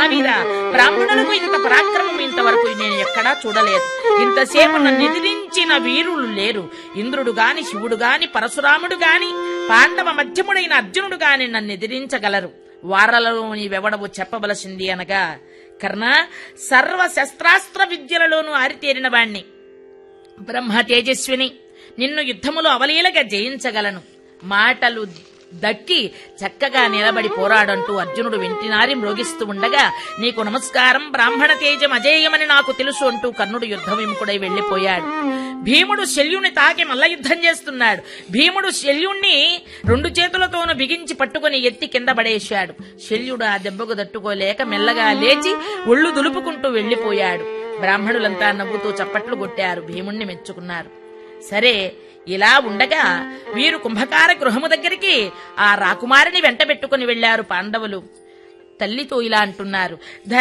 మహావీర బ్రాహ్మణులకు ఇంత పరాక్రమం ఇంతవరకు నేను ఎక్కడా చూడలేదు ఇంతసేపు నన్ను ఎదిరించిన వీరులు లేరు ఇంద్రుడు గాని శివుడు గాని పరశురాముడు గాని పాండవ మధ్యముడైన అర్జునుడు గాని నన్ను ఎదిరించగలరు వారలలో నీవెవడవు చెప్పవలసింది అనగా కర్ణ సర్వ శస్త్రాస్త్ర విద్యలలోనూ ఆరితేరిన వాణ్ణి బ్రహ్మ తేజస్విని నిన్ను యుద్ధములో అవలీలగా జయించగలను మాటలు దక్కి చక్కగా నిలబడి పోరాడంటూ అర్జునుడు వెంటినారి మ్రోగిస్తూ ఉండగా నీకు నమస్కారం బ్రాహ్మణ తేజం అజేయమని నాకు తెలుసు అంటూ కర్ణుడు యుద్ధ విముఖుడై వెళ్లిపోయాడు భీముడు శల్యుని తాకి మల్ల యుద్ధం చేస్తున్నాడు భీముడు శల్యుణ్ణి రెండు చేతులతోనూ బిగించి పట్టుకుని ఎత్తి కింద పడేశాడు శల్యుడు ఆ దెబ్బకు తట్టుకోలేక మెల్లగా లేచి ఒళ్ళు దులుపుకుంటూ వెళ్లిపోయాడు బ్రాహ్మణులంతా నవ్వుతూ చప్పట్లు కొట్టారు భీముణ్ణి మెచ్చుకున్నారు సరే ఇలా ఉండగా వీరు కుంభకార గృహము దగ్గరికి ఆ రాకుమారిని వెంటబెట్టుకుని వెళ్లారు పాండవులు తల్లితో ఇలా అంటున్నారు